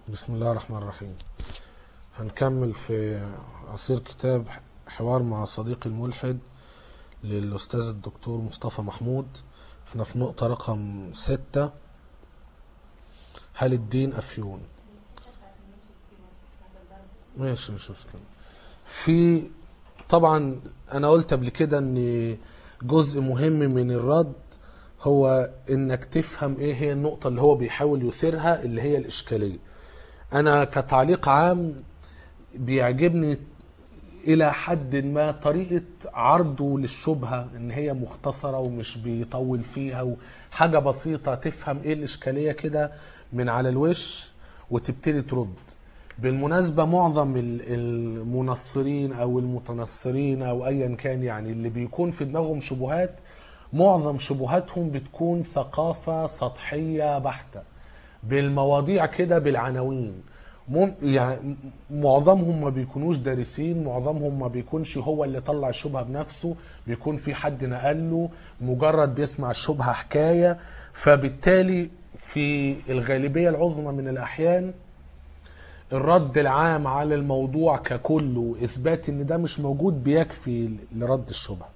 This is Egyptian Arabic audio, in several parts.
بسم الله الرحمن الرحيم هنكمل في عصير كتاب حوار مع صديقي الملحد للأستاذ الدكتور مصطفى محمود احنا في نقطة رقم ستة هل الدين أفيون ماشي مش مشكلة في طبعا أنا قلت قبل كده إن جزء مهم من الرد هو إنك تفهم إيه هي النقطة اللي هو بيحاول يثيرها اللي هي الإشكالية انا كتعليق عام بيعجبني الى حد ما طريقه عرضه للشبهه ان هي مختصره ومش بيطول فيها وحاجه بسيطه تفهم ايه الاشكاليه كده من على الوش وتبتدي ترد بالمناسبه معظم ال- المنصرين او المتنصرين او ايا كان يعني اللي بيكون في دماغهم شبهات معظم شبهاتهم بتكون ثقافه سطحيه بحته بالمواضيع كده بالعناوين مم يعني معظمهم ما بيكونوش دارسين معظمهم ما بيكونش هو اللي طلع الشبهه بنفسه بيكون في حد نقل له مجرد بيسمع الشبهه حكايه فبالتالي في الغالبيه العظمى من الاحيان الرد العام على الموضوع ككل واثبات ان ده مش موجود بيكفي لرد الشبهه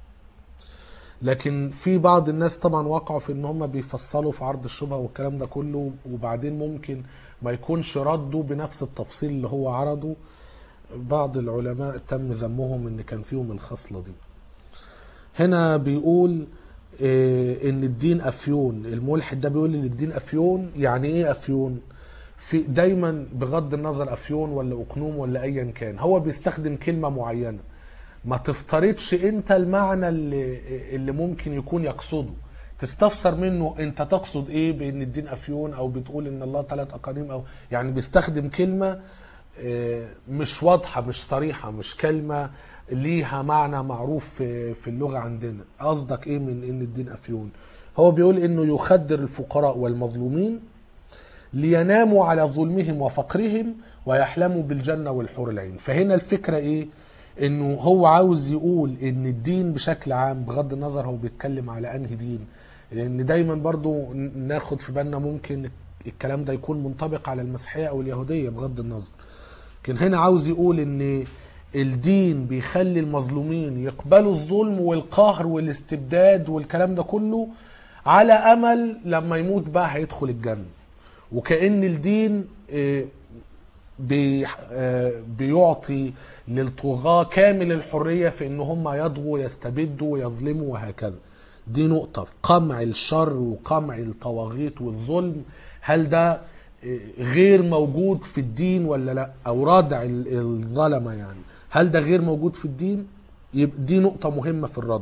لكن في بعض الناس طبعا وقعوا في ان هم بيفصلوا في عرض الشبهه والكلام ده كله وبعدين ممكن ما يكونش ردوا بنفس التفصيل اللي هو عرضه بعض العلماء تم ذمهم ان كان فيهم الخصله دي هنا بيقول إيه ان الدين افيون الملحد ده بيقول ان الدين افيون يعني ايه افيون في دايما بغض النظر افيون ولا اقنوم ولا ايا كان هو بيستخدم كلمه معينه ما تفترضش انت المعنى اللي, اللي ممكن يكون يقصده تستفسر منه انت تقصد ايه بان الدين افيون او بتقول ان الله ثلاث اقانيم او يعني بيستخدم كلمه آه، مش واضحه مش صريحه مش كلمه ليها معنى معروف في في اللغه عندنا قصدك ايه من ان الدين افيون هو بيقول انه يخدر الفقراء والمظلومين ليناموا على ظلمهم وفقرهم ويحلموا بالجنة والحور العين فهنا الفكرة ايه انه هو عاوز يقول ان الدين بشكل عام بغض النظر هو بيتكلم على انهي دين لان دايما برضو ناخد في بالنا ممكن الكلام ده يكون منطبق على المسيحية او اليهودية بغض النظر لكن هنا عاوز يقول ان الدين بيخلي المظلومين يقبلوا الظلم والقهر والاستبداد والكلام ده كله على امل لما يموت بقى هيدخل الجنه وكأن الدين آه، بي- آه، بيعطي للطغاة كامل الحرية في ان هم يضغوا يستبدوا ويظلموا وهكذا دي نقطة قمع الشر وقمع الطواغيت والظلم هل ده آه، غير موجود في الدين ولا لا او ردع ال- الظلمة يعني هل ده غير موجود في الدين يبقى دي نقطة مهمة في الرد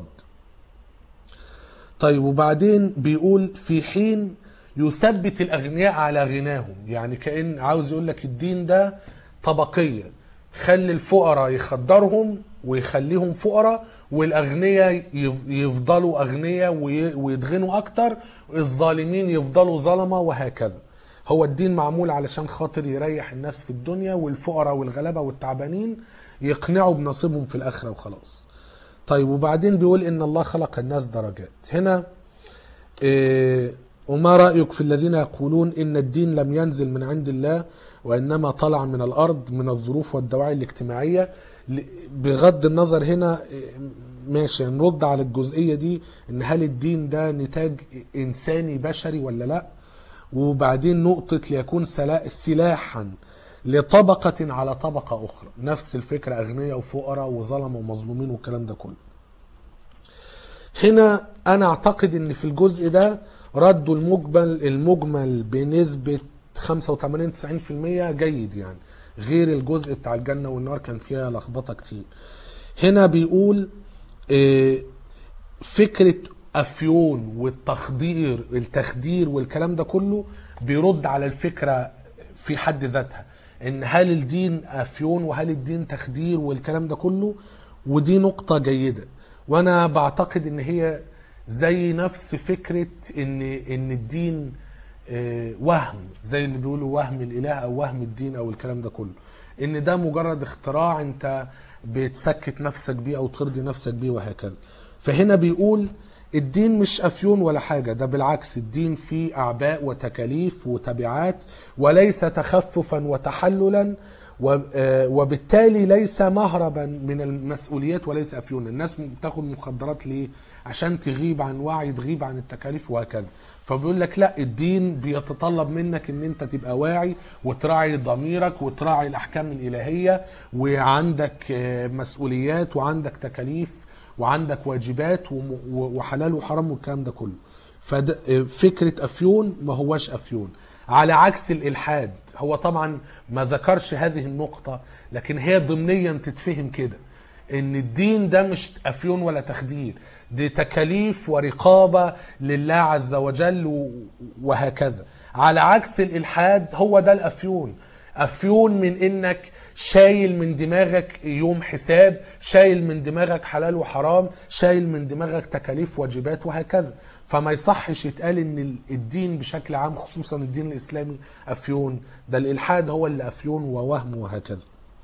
طيب وبعدين بيقول في حين يثبت الاغنياء على غناهم يعني كان عاوز يقول لك الدين ده طبقيه خلي الفقراء يخدرهم ويخليهم فقراء والاغنياء يف- يفضلوا اغنياء وي- ويدغنوا اكتر الظالمين يفضلوا ظلمه وهكذا هو الدين معمول علشان خاطر يريح الناس في الدنيا والفقراء والغلابه والتعبانين يقنعوا بنصيبهم في الاخره وخلاص طيب وبعدين بيقول ان الله خلق الناس درجات هنا إيه، وما رأيك في الذين يقولون إن الدين لم ينزل من عند الله وإنما طلع من الأرض من الظروف والدواعي الاجتماعية ل- بغض النظر هنا إيه، ماشي نرد على الجزئية دي إن هل الدين ده نتاج إنساني بشري ولا لأ وبعدين نقطة ليكون سلا- سلاحا لطبقة على طبقة أخرى نفس الفكرة أغنياء وفقراء وظلمة ومظلومين والكلام ده كله هنا انا اعتقد ان في الجزء ده ردوا المجمل المجمل بنسبة 85 90% جيد يعني غير الجزء بتاع الجنة والنار كان فيها لخبطة كتير هنا بيقول آه، فكرة افيون والتخدير التخدير والكلام ده كله بيرد على الفكرة في حد ذاتها ان هل الدين افيون وهل الدين تخدير والكلام ده كله ودي نقطة جيدة وانا بعتقد ان هي زي نفس فكرة ان ان الدين آه، وهم زي اللي بيقولوا وهم الاله او وهم الدين او الكلام ده كله ان ده مجرد اختراع انت بتسكت نفسك بيه او ترضي نفسك بيه وهكذا فهنا بيقول الدين مش افيون ولا حاجه ده بالعكس الدين فيه اعباء وتكاليف وتبعات وليس تخففا وتحللا و- آه، وبالتالي ليس مهربا من المسؤوليات وليس افيونا الناس بتاخد مخدرات ليه عشان تغيب عن وعي تغيب عن التكاليف وهكذا فبيقول لك لا الدين بيتطلب منك ان انت تبقى واعي وتراعي ضميرك وتراعي الاحكام الالهيه وعندك آه، مسؤوليات وعندك تكاليف وعندك واجبات وم- و- وحلال وحرام والكلام ده كله ففكرة أفيون ما هواش أفيون على عكس الإلحاد هو طبعا ما ذكرش هذه النقطة لكن هي ضمنيا تتفهم كده ان الدين ده مش أفيون ولا تخدير دي تكاليف ورقابة لله عز وجل و- وهكذا على عكس الإلحاد هو ده الأفيون أفيون من إنك شايل من دماغك يوم حساب شايل من دماغك حلال وحرام شايل من دماغك تكاليف واجبات وهكذا فما يصحش يتقال ان الدين بشكل عام خصوصا الدين الاسلامي افيون ده الالحاد هو اللي افيون ووهم وهكذا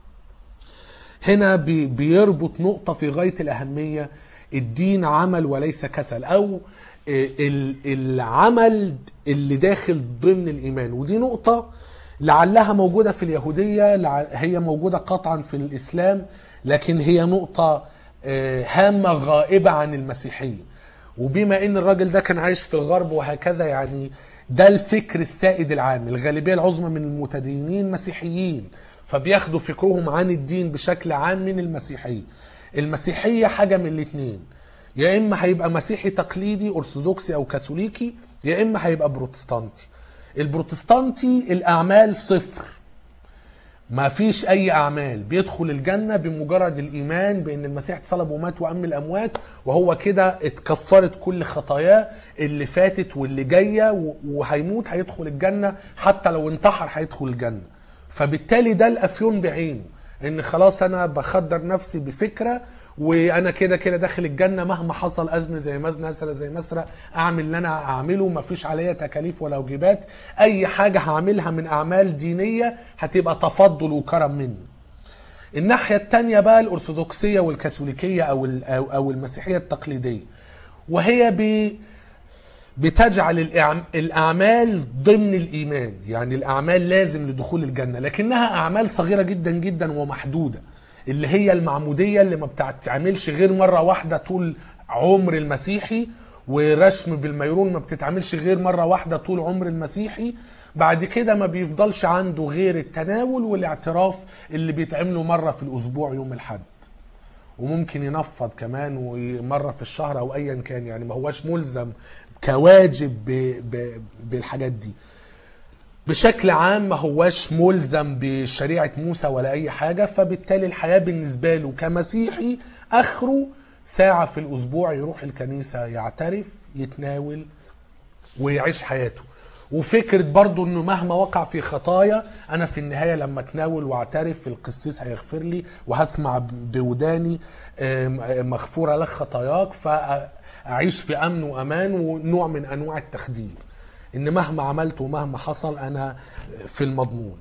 هنا بي- بيربط نقطة في غاية الأهمية الدين عمل وليس كسل أو ال- العمل اللي داخل ضمن الإيمان ودي نقطة لعلها موجودة في اليهودية لع- هي موجودة قطعا في الإسلام لكن هي نقطة آه، هامة غائبة عن المسيحية وبما ان الراجل ده كان عايش في الغرب وهكذا يعني ده الفكر السائد العام الغالبية العظمى من المتدينين مسيحيين فبياخدوا فكرهم عن الدين بشكل عام من المسيحية المسيحية حاجة من الاتنين يا اما هيبقى مسيحي تقليدي ارثوذكسي او كاثوليكي يا اما هيبقى بروتستانتي البروتستانتي الاعمال صفر ما فيش اي اعمال بيدخل الجنه بمجرد الايمان بان المسيح اتصلب ومات وام الاموات وهو كده اتكفرت كل خطاياه اللي فاتت واللي جايه و- وهيموت هيدخل الجنه حتى لو انتحر هيدخل الجنه فبالتالي ده الافيون بعينه ان خلاص انا بخدر نفسي بفكره وانا كده كده داخل الجنه مهما حصل ازمه زي مزنه اسره زي مسرق اعمل اللي انا اعمله مفيش عليا تكاليف ولا واجبات اي حاجه هعملها من اعمال دينيه هتبقى تفضل وكرم مني الناحيه التانية بقى الارثوذكسيه والكاثوليكيه او ال- او أو المسيحيه التقليديه وهي ب بتجعل الإعم- الأعمال ضمن الإيمان يعني الأعمال لازم لدخول الجنة لكنها أعمال صغيرة جدا جدا ومحدودة اللي هي المعمودية اللي ما بتتعملش غير مرة واحدة طول عمر المسيحي ورشم بالميرون ما بتتعملش غير مرة واحدة طول عمر المسيحي بعد كده ما بيفضلش عنده غير التناول والاعتراف اللي بيتعمله مرة في الأسبوع يوم الحد وممكن ينفض كمان ومره في الشهر او ايا كان يعني ما هواش ملزم كواجب ب... ب... بالحاجات دي بشكل عام ما هواش ملزم بشريعه موسى ولا اي حاجه فبالتالي الحياه بالنسبه له كمسيحي اخره ساعه في الاسبوع يروح الكنيسه يعترف يتناول ويعيش حياته وفكرة برضو انه مهما وقع في خطايا انا في النهاية لما اتناول واعترف القسيس هيغفر لي وهسمع بوداني آم، مغفورة لك خطاياك فاعيش في امن وامان ونوع من انواع التخدير ان مهما عملت ومهما حصل انا في المضمون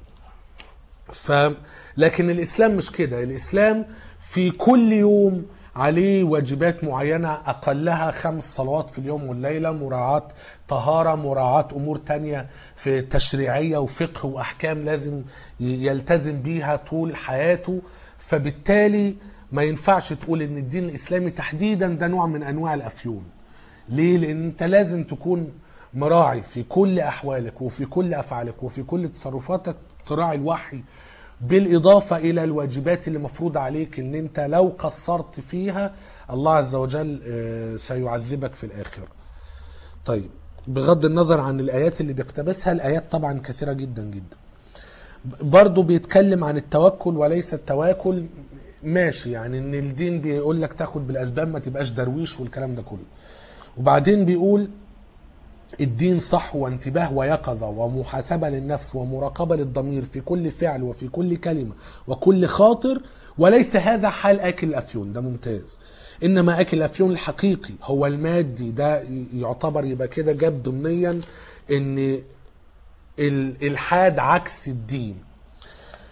ف لكن الاسلام مش كده الاسلام في كل يوم عليه واجبات معينة أقلها خمس صلوات في اليوم والليلة مراعاة طهارة مراعاة أمور تانية في تشريعية وفقه وأحكام لازم ي- يلتزم بيها طول حياته فبالتالي ما ينفعش تقول إن الدين الإسلامي تحديدا ده نوع من أنواع الأفيون ليه؟ لأن أنت لازم تكون مراعي في كل أحوالك وفي كل أفعالك وفي كل تصرفاتك تراعي الوحي بالإضافة إلى الواجبات اللي مفروض عليك إن أنت لو قصرت فيها الله عز وجل آه، سيعذبك في الآخرة طيب بغض النظر عن الآيات اللي بيقتبسها الآيات طبعا كثيرة جدا جدا برضه بيتكلم عن التوكل وليس التواكل ماشي يعني ان الدين بيقول لك تاخد بالاسباب ما تبقاش درويش والكلام ده كله وبعدين بيقول الدين صح وانتباه ويقظة ومحاسبة للنفس ومراقبة للضمير في كل فعل وفي كل كلمة وكل خاطر وليس هذا حال آكل الأفيون ده ممتاز إنما آكل الأفيون الحقيقي هو المادي ده يعتبر يبقى كده جاب ضمنيا إن الإلحاد عكس الدين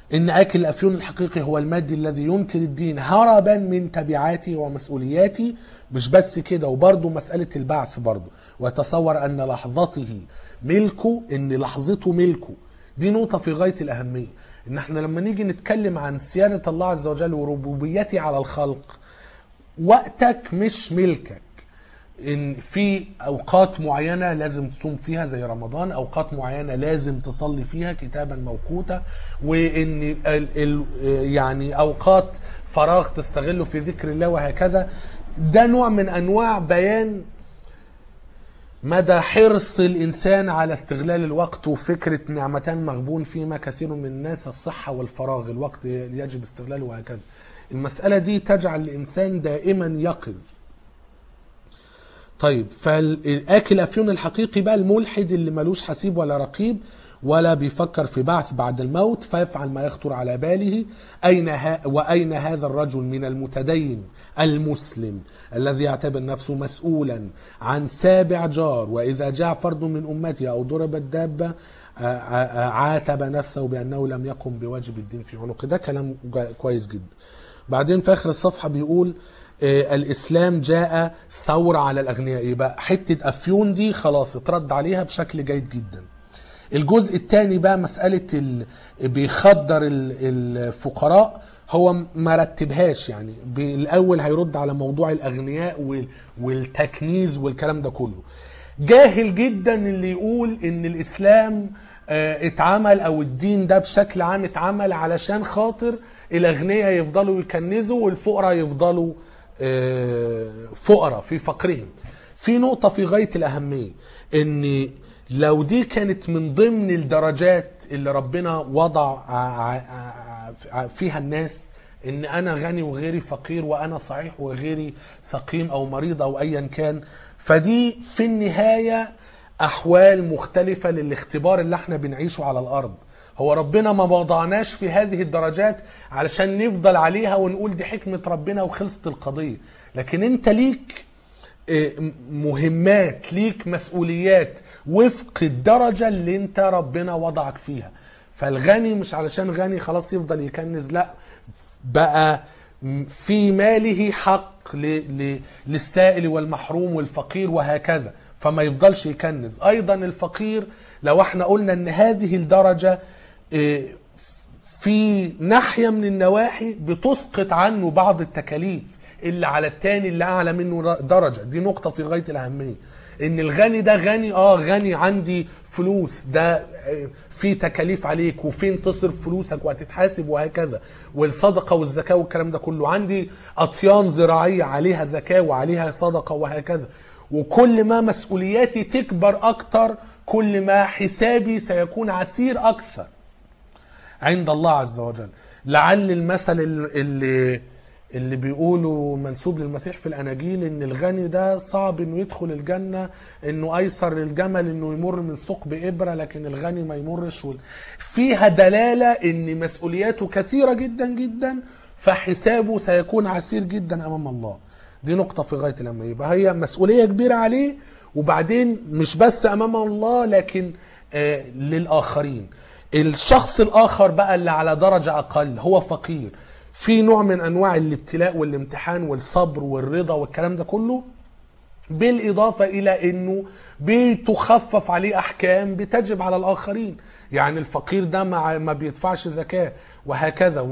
إن آكل الأفيون الحقيقي هو المادي الذي ينكر الدين هربا من تبعاته ومسؤولياته مش بس كده وبرضه مسألة البعث برضه ويتصور أن لحظته ملكه إن لحظته ملكه دي نقطة في غاية الأهمية إن احنا لما نيجي نتكلم عن سيادة الله عز وجل وربوبيته على الخلق وقتك مش ملكك ان في اوقات معينه لازم تصوم فيها زي رمضان اوقات معينه لازم تصلي فيها كتابا موقوتا وان ال ال يعني اوقات فراغ تستغله في ذكر الله وهكذا ده نوع من انواع بيان مدى حرص الانسان على استغلال الوقت وفكره نعمتان مغبون فيما كثير من الناس الصحه والفراغ الوقت يجب استغلاله وهكذا المساله دي تجعل الانسان دائما يقظ طيب فالاكل افيون الحقيقي بقى الملحد اللي ملوش حسيب ولا رقيب ولا بيفكر في بعث بعد الموت فيفعل ما يخطر على باله أين ها وأين هذا الرجل من المتدين المسلم الذي يعتبر نفسه مسؤولا عن سابع جار وإذا جاء فرد من أمته أو ضربت دابة عاتب نفسه بأنه لم يقم بواجب الدين في عنقه ده كلام كويس جدا بعدين في آخر الصفحة بيقول الاسلام جاء ثورة على الاغنياء يبقى حتة افيون دي خلاص اترد عليها بشكل جيد جدا الجزء الثاني بقى مسألة ال... بيخدر الفقراء هو ما رتبهاش يعني الاول هيرد على موضوع الاغنياء والتكنيز والكلام ده كله جاهل جدا اللي يقول ان الاسلام اتعمل او الدين ده بشكل عام اتعمل علشان خاطر الاغنياء يفضلوا يكنزوا والفقراء يفضلوا فقراء في فقرهم في نقطة في غاية الأهمية إن لو دي كانت من ضمن الدرجات اللي ربنا وضع فيها الناس ان انا غني وغيري فقير وانا صحيح وغيري سقيم او مريض او ايا كان فدي في النهاية احوال مختلفة للاختبار اللي احنا بنعيشه على الارض هو ربنا ما وضعناش في هذه الدرجات علشان نفضل عليها ونقول دي حكمة ربنا وخلصت القضية لكن انت ليك مهمات ليك مسؤوليات وفق الدرجة اللي انت ربنا وضعك فيها فالغني مش علشان غني خلاص يفضل يكنز لا بقى في ماله حق للسائل والمحروم والفقير وهكذا فما يفضلش يكنز ايضا الفقير لو احنا قلنا ان هذه الدرجة في ناحية من النواحي بتسقط عنه بعض التكاليف اللي على التاني اللي اعلى منه درجة دي نقطة في غاية الاهمية ان الغني ده غني اه غني عندي فلوس ده في تكاليف عليك وفين تصرف فلوسك وهتتحاسب وهكذا والصدقة والزكاة والكلام ده كله عندي اطيان زراعية عليها زكاة وعليها صدقة وهكذا وكل ما مسؤولياتي تكبر اكتر كل ما حسابي سيكون عسير اكثر عند الله عز وجل لعل المثل اللي اللي بيقولوا منسوب للمسيح في الاناجيل ان الغني ده صعب انه يدخل الجنه انه ايسر للجمل انه يمر من ثقب ابره لكن الغني ما يمرش وال... فيها دلاله ان مسؤولياته كثيره جدا جدا فحسابه سيكون عسير جدا امام الله دي نقطه في غايه الاهميه يبقى هي مسؤوليه كبيره عليه وبعدين مش بس امام الله لكن آه للاخرين الشخص الاخر بقى اللي على درجه اقل هو فقير في نوع من انواع الابتلاء والامتحان والصبر والرضا والكلام ده كله بالاضافه الى انه بتخفف عليه احكام بتجب على الاخرين يعني الفقير ده ما ما بيدفعش زكاه وهكذا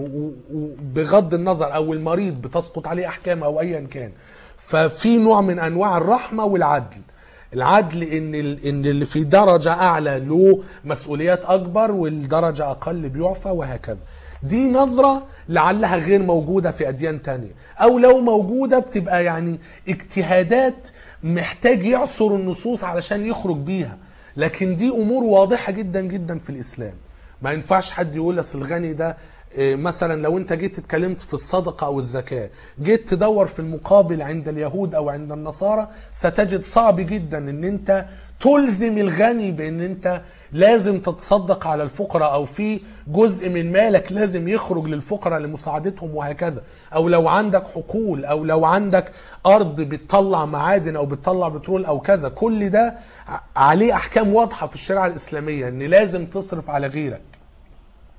وبغض النظر او المريض بتسقط عليه احكام او ايا كان ففي نوع من انواع الرحمه والعدل العدل ان ان اللي في درجه اعلى له مسؤوليات اكبر والدرجه اقل بيعفى وهكذا دي نظرة لعلها غير موجودة في أديان تانية أو لو موجودة بتبقى يعني اجتهادات محتاج يعصر النصوص علشان يخرج بيها لكن دي أمور واضحة جدا جدا في الإسلام ما ينفعش حد يقول أصل الغني ده مثلا لو انت جيت اتكلمت في الصدقة او الزكاة جيت تدور في المقابل عند اليهود او عند النصارى ستجد صعب جدا ان انت تلزم الغني بان انت لازم تتصدق على الفقراء او في جزء من مالك لازم يخرج للفقراء لمساعدتهم وهكذا او لو عندك حقول او لو عندك ارض بتطلع معادن او بتطلع بترول او كذا كل ده عليه احكام واضحه في الشريعه الاسلاميه ان لازم تصرف على غيرك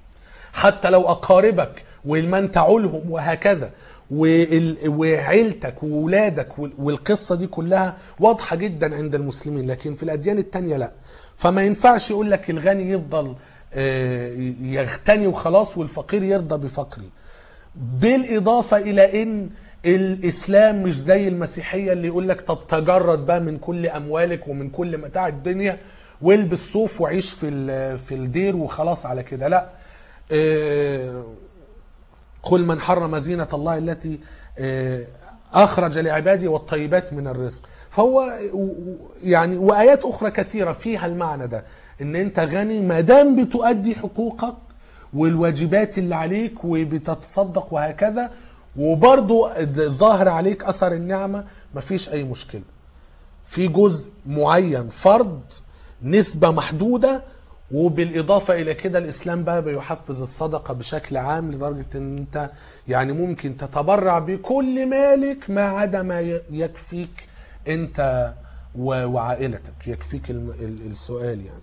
حتى لو اقاربك والمن تعولهم وهكذا وال- وعيلتك وولادك وال- والقصه دي كلها واضحه جدا عند المسلمين لكن في الاديان التانية لا فما ينفعش يقول لك الغني يفضل آه، يغتني وخلاص والفقير يرضى بفقري بالاضافه الى ان الاسلام مش زي المسيحيه اللي يقول لك طب تجرد بقى من كل اموالك ومن كل متاع الدنيا والبس صوف وعيش في ال- في الدير وخلاص على كده لا آه، قل من حرم زينة الله التي آه، أخرج لعباده والطيبات من الرزق فهو و- و- يعني وآيات أخرى كثيرة فيها المعنى ده إن أنت غني ما دام بتؤدي حقوقك والواجبات اللي عليك وبتتصدق وهكذا وبرضو ظاهر عليك أثر النعمة مفيش أي مشكلة في جزء معين فرض نسبة محدودة وبالإضافة إلى كده الإسلام بقى بيحفز الصدقة بشكل عام لدرجة إن أنت يعني ممكن تتبرع بكل مالك ما عدا ما ي- يكفيك أنت و- وعائلتك يكفيك الم- ال- السؤال يعني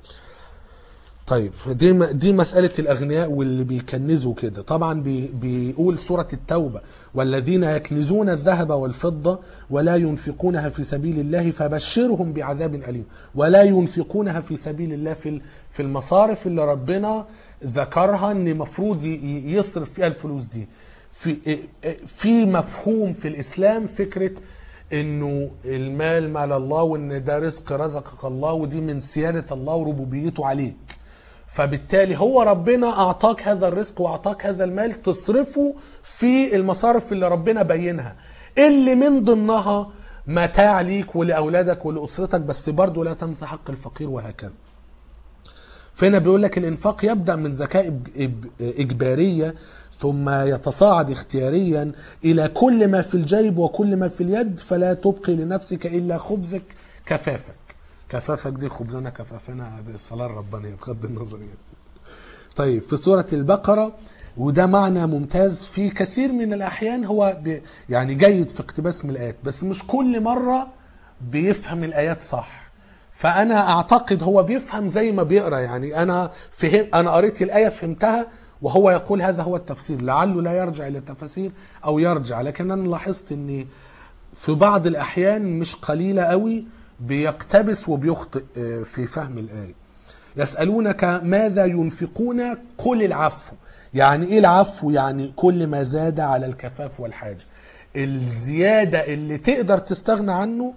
طيب دي م- دي مسألة الأغنياء واللي بيكنزوا كده طبعا بي بيقول سورة التوبة والذين يكنزون الذهب والفضة ولا ينفقونها في سبيل الله فبشرهم بعذاب أليم ولا ينفقونها في سبيل الله في ال- في المصارف اللي ربنا ذكرها ان مفروض ي- ي- يصرف فيها الفلوس دي في في مفهوم في الإسلام فكرة انه المال مال الله وان ده رزق رزقك الله ودي من سيادة الله وربوبيته عليك فبالتالي هو ربنا اعطاك هذا الرزق واعطاك هذا المال تصرفه في المصارف اللي ربنا بينها اللي من ضمنها متاع ليك ولاولادك ولاسرتك بس برضه لا تنسى حق الفقير وهكذا فهنا بيقول لك الانفاق يبدا من زكاه إج- إج- اجباريه ثم يتصاعد اختياريا الى كل ما في الجيب وكل ما في اليد فلا تبقي لنفسك الا خبزك كفافك كفافك دي خبزنا كفافنا هذه الصلاه الربانيه بغض النظر يعني. طيب في سورة البقرة وده معنى ممتاز في كثير من الأحيان هو ب يعني جيد في اقتباس من الآيات بس مش كل مرة بيفهم الآيات صح فأنا أعتقد هو بيفهم زي ما بيقرأ يعني أنا فهم أنا قريت الآية فهمتها وهو يقول هذا هو التفسير لعله لا يرجع إلى التفاسير أو يرجع لكن أنا لاحظت أن في بعض الأحيان مش قليلة قوي بيقتبس وبيخطئ آه، في فهم الآية يسألونك ماذا ينفقون قل العفو يعني ايه العفو يعني كل ما زاد على الكفاف والحاجة الزيادة اللي تقدر تستغنى عنه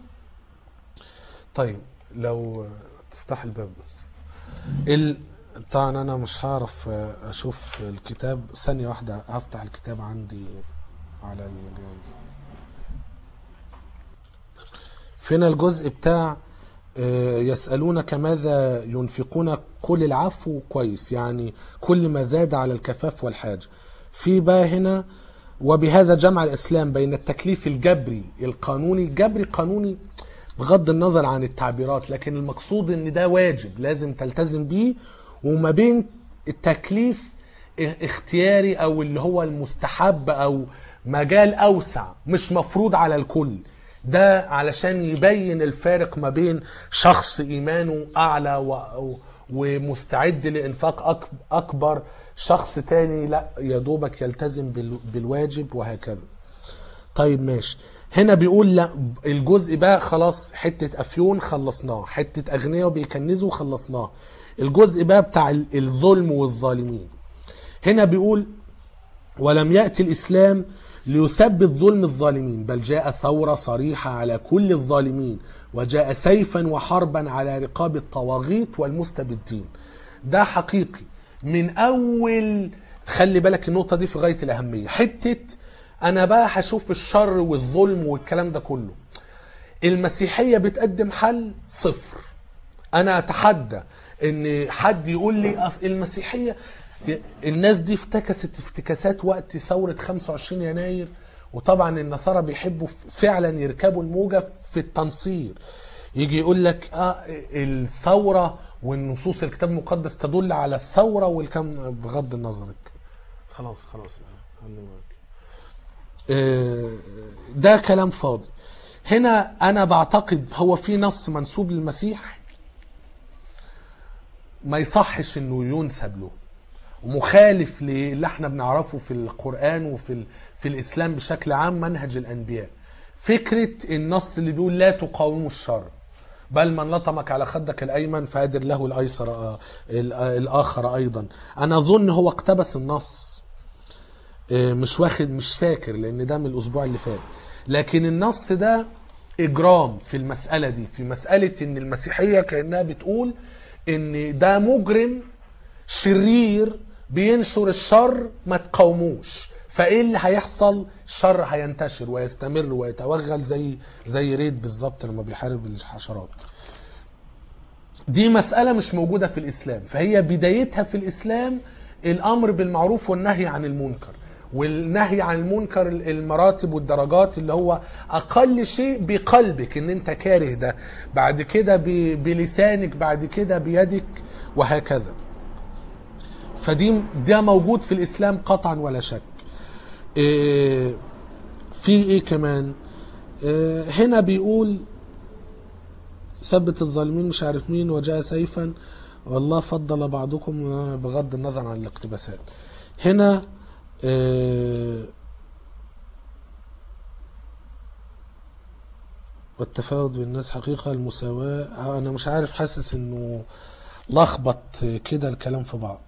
طيب لو تفتح الباب بس ال... طبعا انا مش هعرف اشوف الكتاب ثانية واحدة هفتح الكتاب عندي على الجهاز فينا الجزء بتاع آه، يسألونك ماذا ينفقون قل العفو كويس يعني كل ما زاد على الكفاف والحاجة في بقى هنا وبهذا جمع الإسلام بين التكليف الجبري القانوني الجبري قانوني بغض النظر عن التعبيرات لكن المقصود ان ده واجب لازم تلتزم بيه وما بين التكليف اختياري او اللي هو المستحب او مجال اوسع مش مفروض على الكل ده علشان يبين الفارق ما بين شخص ايمانه اعلى و... ومستعد لانفاق أك... اكبر شخص تاني لا يا دوبك يلتزم بال... بالواجب وهكذا طيب ماشي هنا بيقول لا الجزء بقى خلاص حتة أفيون خلصناه حتة أغنياء بيكنزوا خلصناه الجزء بقى بتاع الظلم والظالمين هنا بيقول ولم يأتي الإسلام ليثبت ظلم الظالمين بل جاء ثورة صريحة على كل الظالمين وجاء سيفا وحربا على رقاب الطواغيت والمستبدين ده حقيقي من أول خلي بالك النقطة دي في غاية الأهمية حتة أنا بقى هشوف الشر والظلم والكلام ده كله المسيحية بتقدم حل صفر أنا أتحدى إن حد يقول لي أصل المسيحية الناس دي افتكست افتكاسات وقت ثورة 25 يناير وطبعا النصارى بيحبوا فعلا يركبوا الموجة في التنصير يجي يقول لك اه الثورة والنصوص الكتاب المقدس تدل على الثورة والكم بغض النظر خلاص خلاص خلي معاك ده كلام فاضي هنا انا بعتقد هو في نص منسوب للمسيح ما يصحش انه ينسب له ومخالف للي احنا بنعرفه في القرآن وفي ال... في الإسلام بشكل عام منهج الأنبياء فكرة النص اللي بيقول لا تقاوموا الشر بل من لطمك على خدك الأيمن فادر له الأيسر آه، ال- آه، الآخر أيضا أنا أظن هو اقتبس النص آه، مش واخد مش فاكر لأن ده من الأسبوع اللي فات لكن النص ده إجرام في المسألة دي في مسألة إن المسيحية كأنها بتقول إن ده مجرم شرير بينشر الشر ما تقاوموش فايه اللي هيحصل الشر هينتشر ويستمر ويتوغل زي زي ريد بالظبط لما بيحارب الحشرات دي مسألة مش موجودة في الإسلام فهي بدايتها في الإسلام الأمر بالمعروف والنهي عن المنكر والنهي عن المنكر المراتب والدرجات اللي هو أقل شيء بقلبك إن أنت كاره ده بعد كده ب- بلسانك بعد كده بيدك وهكذا فدي ده موجود في الإسلام قطعا ولا شك إيه في إيه كمان إيه هنا بيقول ثبت الظالمين مش عارف مين وجاء سيفا والله فضل بعضكم بغض النظر عن الاقتباسات هنا آه، والتفاوت بين الناس حقيقة المساواة أنا مش عارف حاسس إنه لخبط كده الكلام في بعض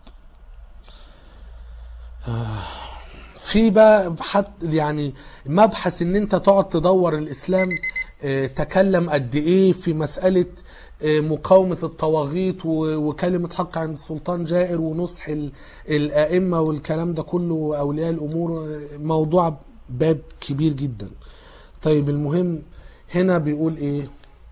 آه، في بقى حت يعني مبحث ان انت تقعد تدور الاسلام آه، تكلم قد ايه في مسألة آه، مقاومة الطواغيت و- وكلمة حق عند السلطان جائر ونصح ال- الائمة والكلام ده كله واولياء الامور آه، موضوع باب كبير جدا طيب المهم هنا بيقول ايه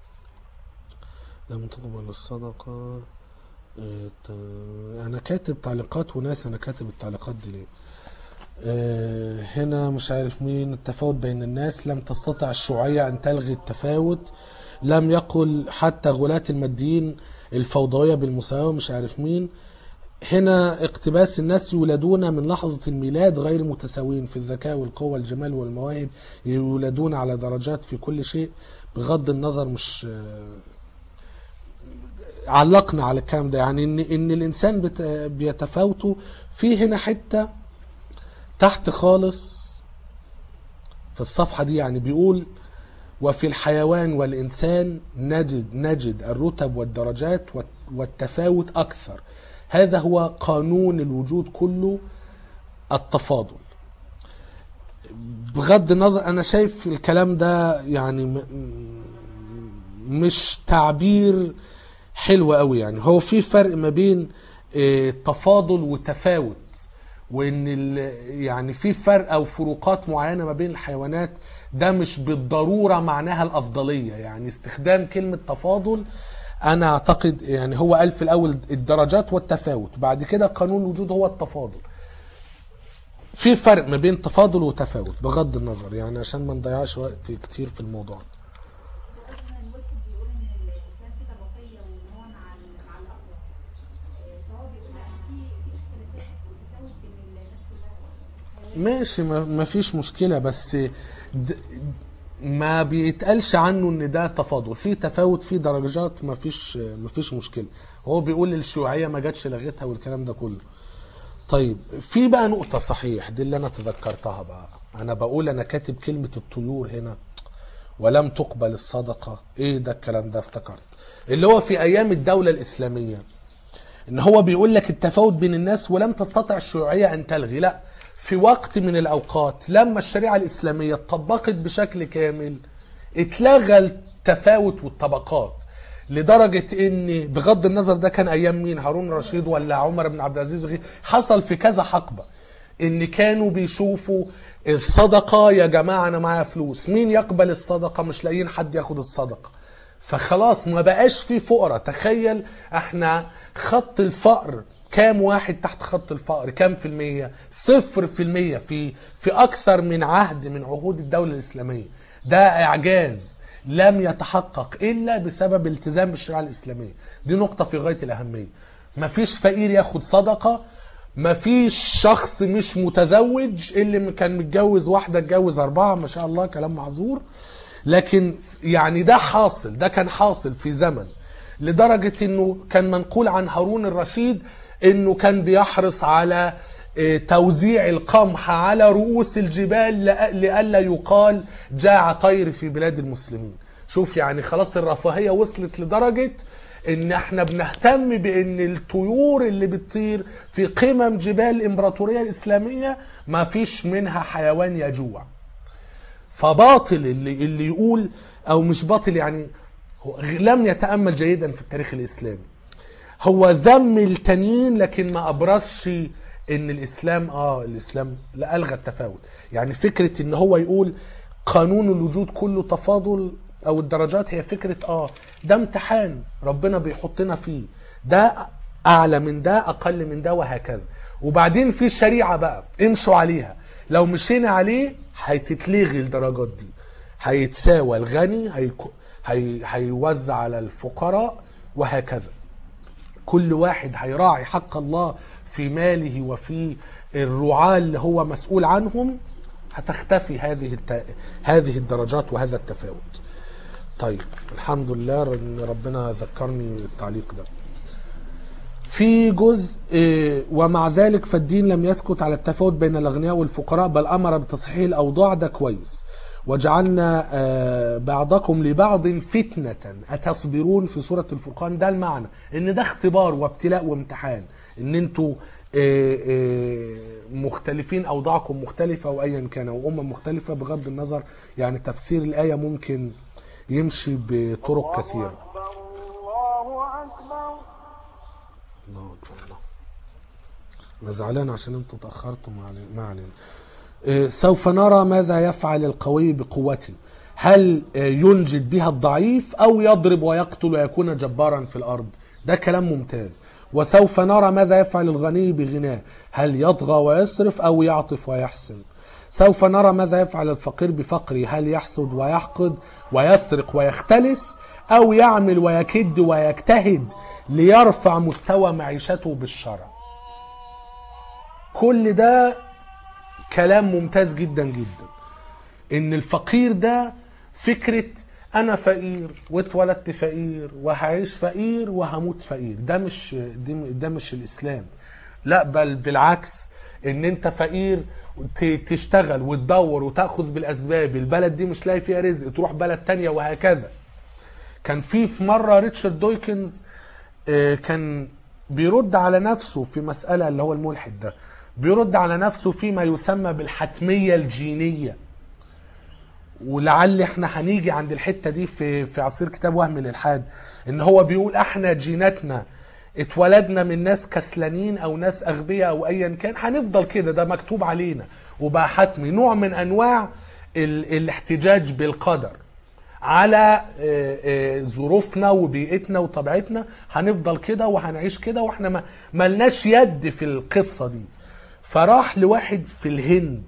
لم تقبل الصدقة آه، ت- انا كاتب تعليقات وناس انا كاتب التعليقات دي ليه آه، هنا مش عارف مين التفاوت بين الناس لم تستطع الشيوعية أن تلغي التفاوت لم يقل حتى غلاة الماديين الفوضوية بالمساواة مش عارف مين هنا اقتباس الناس يولدون من لحظة الميلاد غير متساويين في الذكاء والقوة والجمال والمواهب يولدون على درجات في كل شيء بغض النظر مش آه، علقنا على الكلام ده يعني ان ان الانسان بت- بيتفاوتوا في هنا حته تحت خالص في الصفحة دي يعني بيقول وفي الحيوان والإنسان نجد نجد الرتب والدرجات والت- والتفاوت أكثر هذا هو قانون الوجود كله التفاضل بغض النظر أنا شايف الكلام ده يعني م- م- مش تعبير حلو قوي يعني هو في فرق ما بين آه، تفاضل وتفاوت وان ال- يعني في فرق او فروقات معينه ما بين الحيوانات ده مش بالضروره معناها الافضليه يعني استخدام كلمه تفاضل انا اعتقد يعني هو قال في الاول الدرجات والتفاوت بعد كده قانون الوجود هو التفاضل في فرق ما بين تفاضل وتفاوت بغض النظر يعني عشان ما نضيعش وقت كتير في الموضوع ده مثلا الملحد بيقول ان الاسلام فيه طبقيه وان هو مع ال- مع الاقوى آه، فهو بيبقى في في اختلافات وتفاوت بين الناس كلها ماشي ما ما فيش مشكلة بس د- ما بيتقالش عنه ان ده تفاضل في تفاوت في درجات ما فيش ما فيش مشكلة هو بيقول الشيوعية ما جاتش لغتها والكلام ده كله طيب في بقى نقطة صحيح دي اللي انا تذكرتها بقى انا بقول انا كاتب كلمة الطيور هنا ولم تقبل الصدقة ايه ده الكلام ده افتكرت اللي هو في ايام الدولة الاسلامية ان هو بيقول لك التفاوت بين الناس ولم تستطع الشيوعيه ان تلغي لا في وقت من الاوقات لما الشريعه الاسلاميه اتطبقت بشكل كامل اتلغى التفاوت والطبقات لدرجه ان بغض النظر ده كان ايام مين هارون الرشيد ولا عمر بن عبد العزيز وغيره حصل في كذا حقبه ان كانوا بيشوفوا الصدقه يا جماعه انا معايا فلوس مين يقبل الصدقه مش لاقيين حد ياخد الصدقه فخلاص ما بقاش في فقراء تخيل احنا خط الفقر كام واحد تحت خط الفقر كام في المية صفر في المية في في اكثر من عهد من عهود الدولة الاسلامية ده اعجاز لم يتحقق الا بسبب التزام بالشريعة الاسلامية دي نقطة في غاية الاهمية مفيش فقير ياخد صدقة مفيش شخص مش متزوج اللي كان متجوز واحدة اتجوز أربعة ما شاء الله كلام معذور لكن يعني ده حاصل ده كان حاصل في زمن لدرجة انه كان منقول عن هارون الرشيد انه كان بيحرص على آه، توزيع القمح على رؤوس الجبال لأ- لئلا يقال جاع طير في بلاد المسلمين شوف يعني خلاص الرفاهية وصلت لدرجة ان احنا بنهتم بان الطيور اللي بتطير في قمم جبال الامبراطورية الاسلامية ما فيش منها حيوان يجوع فباطل اللي اللي يقول او مش باطل يعني هو غ- لم يتامل جيدا في التاريخ الاسلامي هو ذم التانيين لكن ما ابرزش ان الاسلام اه الاسلام لا الغى التفاوت يعني فكره ان هو يقول قانون الوجود كله تفاضل او الدرجات هي فكره اه ده امتحان ربنا بيحطنا فيه ده اعلى من ده اقل من ده وهكذا وبعدين في شريعه بقى امشوا عليها لو مشينا عليه هتتلغي الدرجات دي هيتساوى الغني هيكو- هي هيوزع على الفقراء وهكذا كل واحد هيراعي حق الله في ماله وفي الرعاة اللي هو مسؤول عنهم هتختفي هذه الت... هذه الدرجات وهذا التفاوت طيب الحمد لله ان ربنا ذكرني التعليق ده في جزء آه، ومع ذلك فالدين لم يسكت على التفاوت بين الاغنياء والفقراء بل امر بتصحيح الاوضاع ده كويس وجعلنا آه، بعضكم لبعض فتنة أتصبرون في سورة الفرقان ده المعنى إن ده اختبار وابتلاء وامتحان إن أنتوا آه، آه، مختلفين أوضاعكم مختلفة أو أيا كان أو أمم مختلفة بغض النظر يعني تفسير الآية ممكن يمشي بطرق كثيرة الله أكبر الله اكبر الله انا زعلان عشان انتوا تاخرتوا ما علينا- ما علينا آه، سوف نرى ماذا يفعل القوي بقوته هل آه، ينجد بها الضعيف او يضرب ويقتل ويكون جبارا في الارض ده كلام ممتاز وسوف نرى ماذا يفعل الغني بغناه هل يطغى ويصرف او يعطف ويحسن سوف نرى ماذا يفعل الفقير بفقره هل يحسد ويحقد ويسرق ويختلس او يعمل ويكد ويجتهد ليرفع مستوى معيشته بالشرع كل ده كلام ممتاز جدا جدا ان الفقير ده فكرة انا فقير واتولدت فقير وهعيش فقير وهموت فقير ده مش دي- ده مش الاسلام لا بل بالعكس ان انت فقير ت- تشتغل وتدور وتاخذ بالاسباب البلد دي مش لاقي فيها رزق تروح بلد تانية وهكذا كان في في مره ريتشارد دويكنز آه، كان بيرد على نفسه في مساله اللي هو الملحد ده بيرد على نفسه فيما يسمى بالحتميه الجينيه ولعل احنا هنيجي عند الحته دي في في عصير كتاب وهم الالحاد ان هو بيقول احنا جيناتنا اتولدنا من ناس كسلانين او ناس اغبياء او ايا كان هنفضل كده ده مكتوب علينا وبقى حتمي نوع من انواع ال... الاحتجاج بالقدر على آه، آه، ظروفنا وبيئتنا وطبيعتنا هنفضل كده وهنعيش كده واحنا ما ملناش يد في القصه دي فراح لواحد في الهند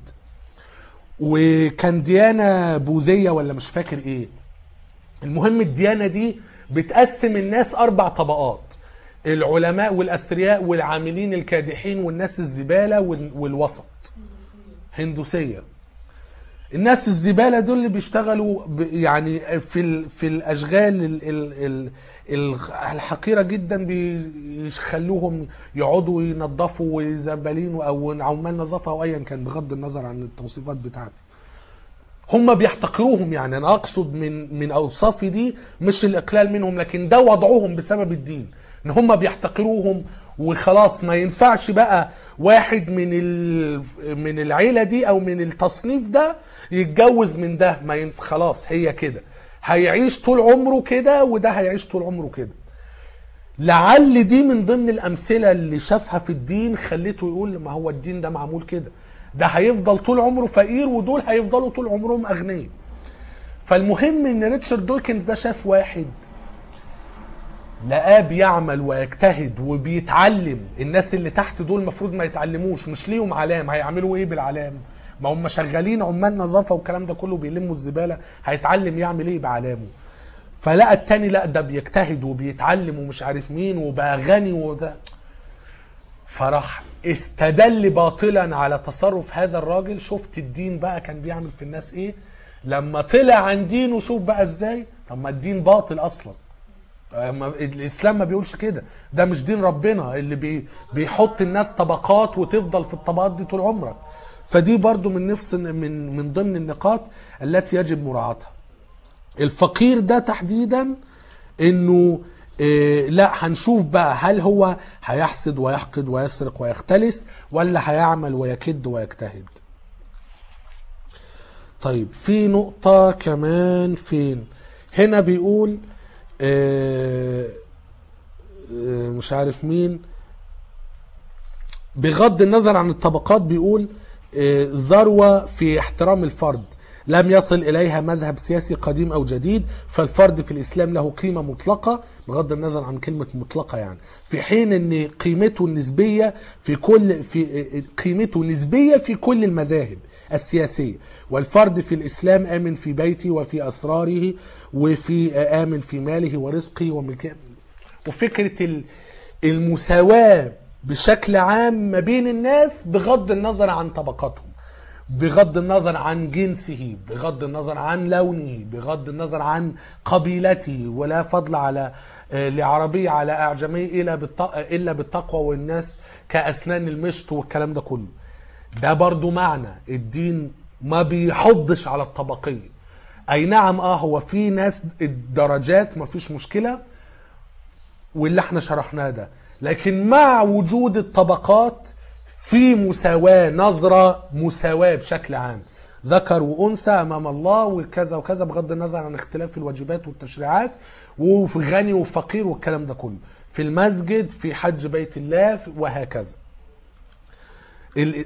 وكان ديانة بوذية ولا مش فاكر ايه المهم الديانة دي بتقسم الناس أربع طبقات العلماء والأثرياء والعاملين الكادحين والناس الزبالة وال- والوسط هندوسية الناس الزبالة دول اللي بيشتغلوا ب- يعني في ال- في الأشغال ال- ال- ال- ال- الحقيرة جدا بيخلوهم يقعدوا ينظفوا وزبالين أو عمال نظافة أو أيا كان بغض النظر عن التوصيفات بتاعتي هم بيحتقروهم يعني انا اقصد من من اوصافي دي مش الاقلال منهم لكن ده وضعهم بسبب الدين ان هم بيحتقروهم وخلاص ما ينفعش بقى واحد من ال... من العيله دي او من التصنيف ده يتجوز من ده ما ينف... خلاص هي كده هيعيش طول عمره كده وده هيعيش طول عمره كده لعل دي من ضمن الامثله اللي شافها في الدين خليته يقول ما هو الدين ده معمول كده ده هيفضل طول عمره فقير ودول هيفضلوا طول عمرهم اغنياء فالمهم ان ريتشارد دويكنز ده شاف واحد لقاه بيعمل ويجتهد وبيتعلم الناس اللي تحت دول المفروض ما يتعلموش مش ليهم علام هيعملوا ايه بالعلام ما هم شغالين عمال نظافه والكلام ده كله بيلموا الزباله هيتعلم يعمل ايه بعلامه فلقى التاني لا ده بيجتهد وبيتعلم ومش عارف مين وبقى غني وده فراح استدل باطلا على تصرف هذا الراجل شفت الدين بقى كان بيعمل في الناس ايه لما طلع عن دينه شوف بقى ازاي طب ما الدين باطل اصلا ما- الاسلام ما بيقولش كده ده مش دين ربنا اللي بي بيحط الناس طبقات وتفضل في الطبقات دي طول عمرك فدي برضو من نفس من من ضمن النقاط التي يجب مراعاتها الفقير ده تحديدا انه إيه لا هنشوف بقى هل هو هيحسد ويحقد ويسرق ويختلس ولا هيعمل ويكد ويجتهد طيب في نقطة كمان فين هنا بيقول آه، آه، مش عارف مين بغض النظر عن الطبقات بيقول آه، ذروة في احترام الفرد لم يصل إليها مذهب سياسي قديم أو جديد فالفرد في الإسلام له قيمة مطلقة بغض النظر عن كلمة مطلقة يعني في حين أن قيمته النسبية في كل في آه، قيمته نسبية في كل المذاهب السياسية والفرد في الإسلام آمن في بيته وفي أسراره وفي آه، آمن في ماله ورزقه وملكه وفكرة ال- المساواة بشكل عام ما بين الناس بغض النظر عن طبقاتهم بغض النظر عن جنسه بغض النظر عن لونه بغض النظر عن قبيلته ولا فضل على آه، لعربي على أعجمي إلا بالت- إلا بالتقوى والناس كأسنان المشط والكلام ده كله ده برضو معنى الدين ما بيحضش على الطبقية أي نعم آه هو في ناس الدرجات ما فيش مشكلة واللي احنا شرحناه ده لكن مع وجود الطبقات في مساواة نظرة مساواة بشكل عام ذكر وأنثى أمام الله وكذا وكذا بغض النظر عن اختلاف الواجبات والتشريعات وفي غني وفقير والكلام ده كله في المسجد في حج بيت الله في- وهكذا ال...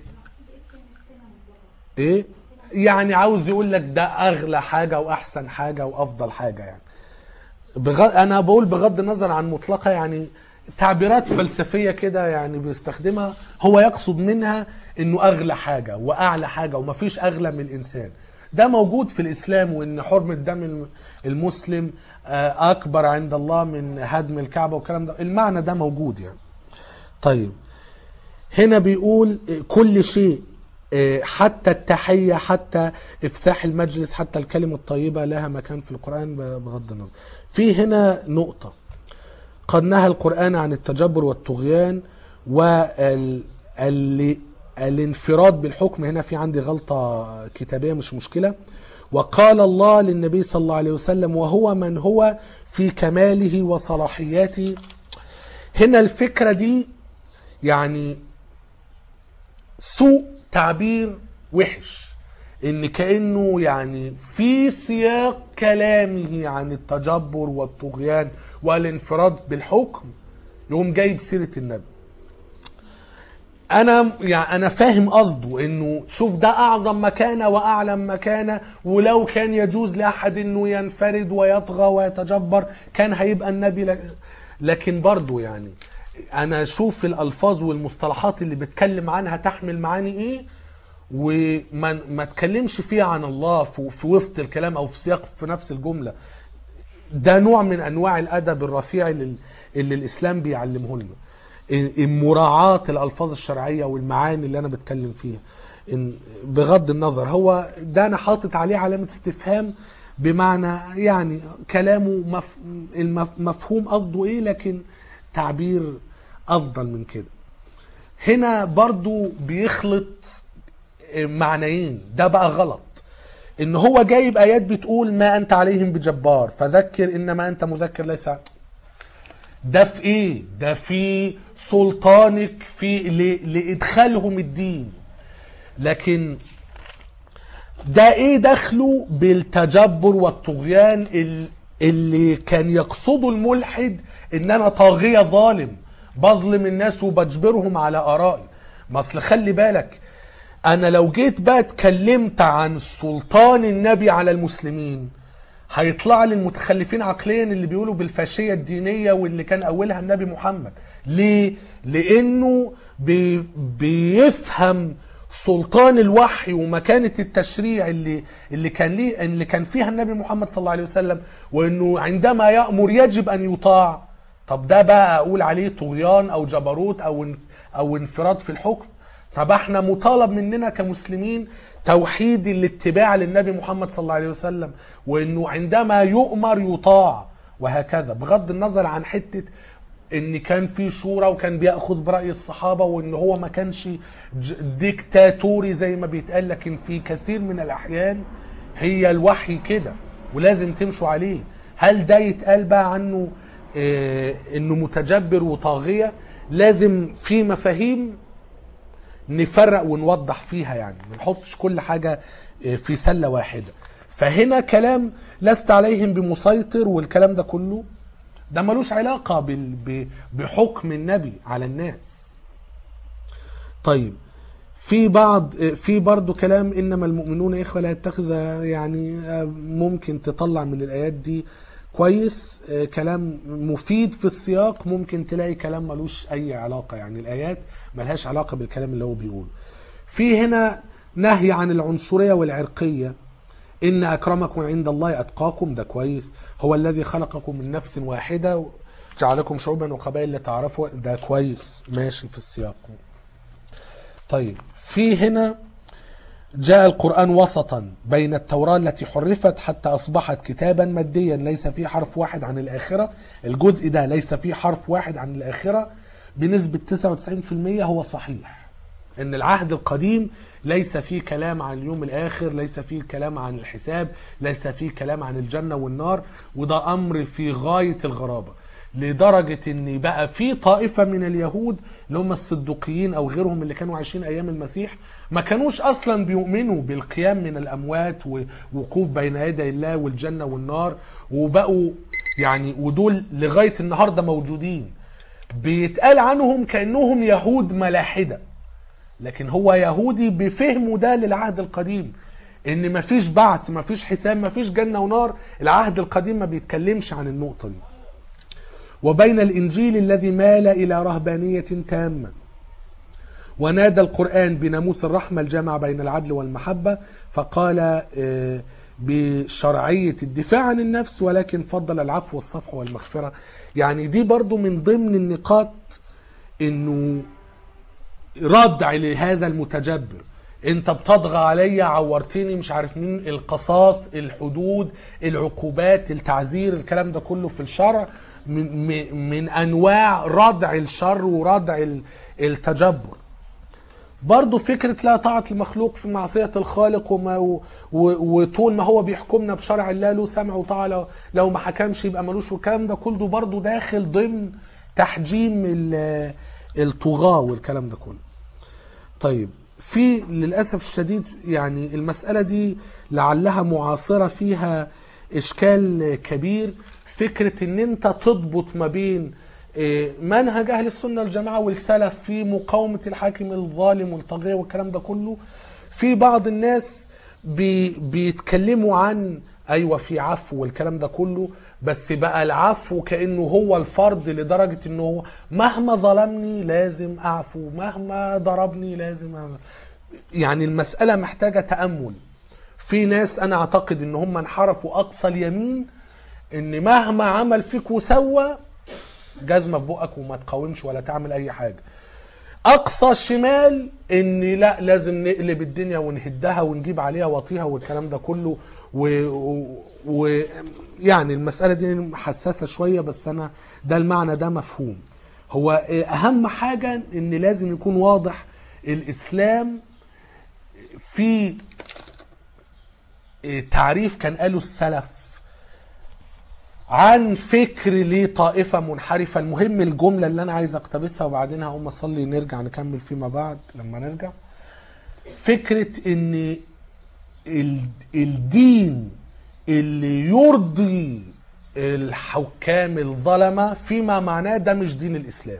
ايه يعني عاوز يقول لك ده اغلى حاجه واحسن حاجه وافضل حاجه يعني بغ... انا بقول بغض النظر عن مطلقه يعني تعبيرات فلسفيه كده يعني بيستخدمها هو يقصد منها انه اغلى حاجه واعلى حاجه ومفيش اغلى من الانسان ده موجود في الاسلام وان حرمه دم الم- المسلم آه، اكبر عند الله من هدم الكعبه والكلام ده المعنى ده موجود يعني طيب هنا بيقول كل شيء آه، حتى التحية حتى إفساح المجلس حتى الكلمة الطيبة لها مكان في القرآن بغض النظر في هنا نقطة قد نهى القرآن عن التجبر والطغيان والانفراد بالحكم هنا في عندي غلطة كتابية مش مشكلة وقال الله للنبي صلى الله عليه وسلم وهو من هو في كماله وصلاحياته هنا الفكرة دي يعني سوء تعبير وحش ان كانه يعني في سياق كلامه عن التجبر والطغيان والانفراد بالحكم يقوم جايب سيره النبي انا يعني انا فاهم قصده انه شوف ده اعظم مكانه واعلم مكانه ولو كان يجوز لاحد انه ينفرد ويطغى ويتجبر كان هيبقى النبي لك لكن برضه يعني انا اشوف الالفاظ والمصطلحات اللي بتكلم عنها تحمل معاني ايه وما ما اتكلمش فيها عن الله في, في وسط الكلام او في سياق في نفس الجمله ده نوع من انواع الادب الرفيع اللي, اللي الاسلام بيعلمه لنا إن- مراعاة الالفاظ الشرعيه والمعاني اللي انا بتكلم فيها إن بغض النظر هو ده انا حاطط عليه علامه استفهام بمعنى يعني كلامه مف... المف- مفهوم قصده ايه لكن تعبير افضل من كده هنا برضو بيخلط معنيين ده بقى غلط ان هو جايب ايات بتقول ما انت عليهم بجبار فذكر انما انت مذكر ليس ده في ايه ده في سلطانك في ل- لادخالهم الدين لكن ده ايه دخله بالتجبر والطغيان ال- اللي كان يقصده الملحد ان انا طاغية ظالم بظلم الناس وبجبرهم على ارائي ما اصل خلي بالك انا لو جيت بقى اتكلمت عن سلطان النبي على المسلمين هيطلع لي المتخلفين عقليا اللي بيقولوا بالفاشيه الدينيه واللي كان اولها النبي محمد ليه لانه بي بيفهم سلطان الوحي ومكانه التشريع اللي اللي كان ليه اللي كان فيها النبي محمد صلى الله عليه وسلم وانه عندما يامر يجب ان يطاع طب ده بقى اقول عليه طغيان او جبروت او ان- او انفراد في الحكم طب احنا مطالب مننا كمسلمين توحيد الاتباع للنبي محمد صلى الله عليه وسلم وانه عندما يؤمر يطاع وهكذا بغض النظر عن حته ان كان في شورى وكان بياخذ براي الصحابه وان هو ما كانش ج- ديكتاتوري زي ما بيتقال لكن في كثير من الاحيان هي الوحي كده ولازم تمشوا عليه هل ده يتقال بقى عنه آه، انه متجبر وطاغيه لازم في مفاهيم نفرق ونوضح فيها يعني ما نحطش كل حاجة في سلة واحدة فهنا كلام لست عليهم بمسيطر والكلام ده كله ده ملوش علاقة بال- ب- بحكم النبي على الناس طيب في بعض في برضه كلام انما المؤمنون اخوه لا يتخذ يعني ممكن تطلع من الايات دي كويس كلام مفيد في السياق ممكن تلاقي كلام ملوش اي علاقه يعني الايات ملهاش علاقه بالكلام اللي هو بيقوله في هنا نهي عن العنصريه والعرقيه ان اكرمكم عند الله اتقاكم ده كويس هو الذي خلقكم من نفس واحده جعلكم شعوبا وقبائل لتعرفوا ده كويس ماشي في السياق طيب في هنا جاء القرآن وسطا بين التوراة التي حرفت حتى أصبحت كتابا ماديا ليس فيه حرف واحد عن الآخرة الجزء ده ليس فيه حرف واحد عن الآخرة بنسبة 99% هو صحيح ان العهد القديم ليس فيه كلام عن اليوم الاخر ليس فيه كلام عن الحساب ليس فيه كلام عن الجنه والنار وده امر في غايه الغرابه لدرجه ان بقى في طائفه من اليهود اللي هم الصدوقيين او غيرهم اللي كانوا عايشين ايام المسيح ما كانوش اصلا بيؤمنوا بالقيام من الاموات ووقوف بين يدي الله والجنه والنار وبقوا يعني ودول لغايه النهارده موجودين بيتقال عنهم كانهم يهود ملاحده لكن هو يهودي بفهمه ده للعهد القديم ان مفيش بعث مفيش حساب مفيش جنه ونار العهد القديم ما بيتكلمش عن النقطه دي وبين الانجيل الذي مال الى رهبانيه تامه ونادى القران بناموس الرحمه الجامع بين العدل والمحبه فقال آه، بشرعيه الدفاع عن النفس ولكن فضل العفو والصفح والمغفره يعني دي برضو من ضمن النقاط انه ردع لهذا المتجبر انت بتطغى عليا عورتني مش عارف مين القصاص الحدود العقوبات التعزير الكلام ده كله في الشرع من, من- من انواع ردع الشر وردع ال- التجبر برضو فكرة لا طاعة المخلوق في معصية الخالق وما و و وطول ما هو بيحكمنا بشرع الله له سمع وطاعة لو, لو ما حكمش يبقى ملوش والكلام ده كله برضو داخل ضمن تحجيم ال- الطغاة والكلام ده كله طيب في للأسف الشديد يعني المسألة دي لعلها معاصرة فيها إشكال كبير فكرة إن أنت تضبط ما بين إيه، منهج أهل السنة والجماعة والسلف في مقاومة الحاكم الظالم والطاغية والكلام ده كله في بعض الناس بي بيتكلموا عن أيوة في عفو والكلام ده كله بس بقى العفو كأنه هو الفرض لدرجة إنه هو مهما ظلمني لازم أعفو مهما ضربني لازم أعفو. يعني المسألة محتاجة تأمل في ناس أنا أعتقد إن هم انحرفوا أقصى اليمين إن مهما عمل فيك وسوى جزمة في بقك وما تقاومش ولا تعمل أي حاجة اقصى الشمال ان لا لازم نقلب الدنيا ونهدها ونجيب عليها وطيها والكلام ده كله و, و... و... يعني المساله دي حساسه شويه بس انا ده المعنى ده مفهوم هو اهم حاجه ان لازم يكون واضح الاسلام في تعريف كان قاله السلف عن فكر لطائفة منحرفة المهم الجملة اللي أنا عايز أقتبسها وبعدين هقوم أصلي نرجع نكمل فيما بعد لما نرجع فكرة إن ال- الدين اللي يرضي الحكام الظلمة فيما معناه ده مش دين الإسلام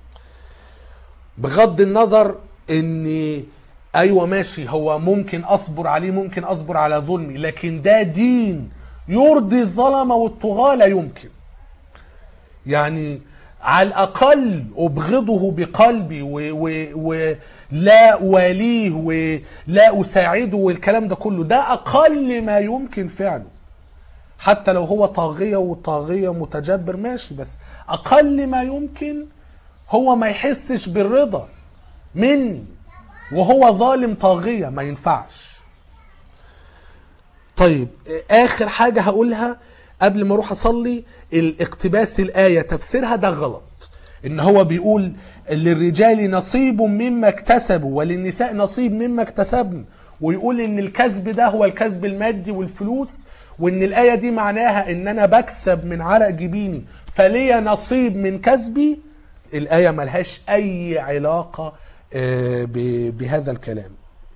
بغض النظر ان ايوه ماشي هو ممكن اصبر عليه ممكن اصبر على ظلمي لكن ده دين يرضي الظلمه والطغاه لا يمكن يعني على الاقل ابغضه بقلبي و- و- ولا واليه ولا اساعده والكلام ده كله ده اقل ما يمكن فعله حتى لو هو طاغيه وطاغيه متجبر ماشي بس اقل ما يمكن هو ما يحسش بالرضا مني وهو ظالم طاغيه ما ينفعش طيب اخر حاجه هقولها قبل ما اروح اصلي الاقتباس الايه تفسيرها ده غلط ان هو بيقول للرجال نصيب مما اكتسبوا وللنساء نصيب مما اكتسبن ويقول ان الكسب ده هو الكسب المادي والفلوس وان الايه دي معناها ان انا بكسب من عرق جبيني فليا نصيب من كسبي الايه ملهاش اي علاقه آه، ب- بهذا الكلام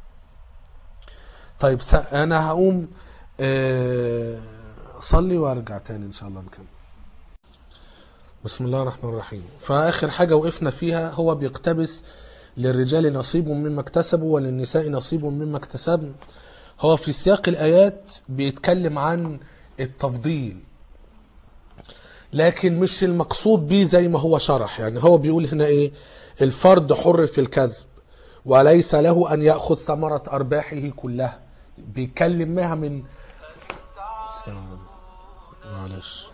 طيب س- انا هقوم آه، اصلي وارجع تاني ان شاء الله نكمل بسم الله الرحمن الرحيم فاخر حاجه وقفنا فيها هو بيقتبس للرجال نصيب مما اكتسبوا وللنساء نصيب مما اكتسبن هو في سياق الايات بيتكلم عن التفضيل لكن مش المقصود بيه زي ما هو شرح يعني هو بيقول هنا ايه الفرد حر في الكسب وليس له ان ياخذ ثمره ارباحه كلها بيتكلم معها من معلش